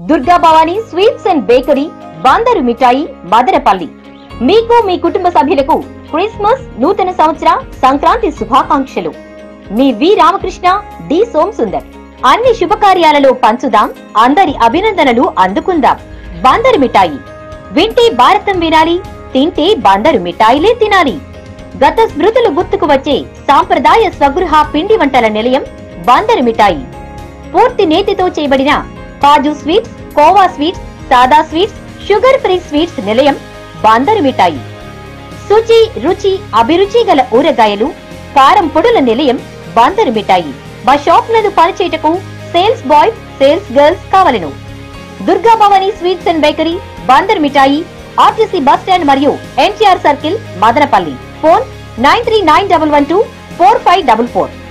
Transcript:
Durga Bhavani sweets and bakery Bandar Mithai Madanapalle మీకు మీ కుటుంబ సభ్యులకు క్రిస్మస్ నూతన సంవత్సర సంక్రాంతి శుభాకాంక్షలు మీ V Ramakrishna D Somsundar అన్ని శుభకార్యాలలో పంచుదాం అందరి అభినందనలు అందుకుందాం బందరు మిఠాయి వింటే భారతం వినాలి తింటే బందరు మిఠాయిలే తినాలి గత స్మృతులు గుర్తుకు వచ్చే సాంప్రదాయ స్వగృహ పిండి వంటల నిలయం బందరు మిఠాయి పూర్తి నేతితో చేయబడిన కాజు స్వీట్స్ కోవా స్వీట్స్ సాదా స్వీట్స్ షుగర్ ఫ్రీ స్వీట్స్ నిలయం బందరు మిఠాయి శుచి రుచి అభిరుచి గల ఊరగాయలు కారం పొడుల నిలయం బందరు మిఠాయి మా షాప్ నందు పనిచేయటకు సేల్స్ బాయ్స్ సేల్స్ గర్ల్స్ కావలను Durga Bhavani sweets and bakery Bandar Mithai RTC bus stand మరియు NTR circle Madanapalle phone nine three nine double one two four five double four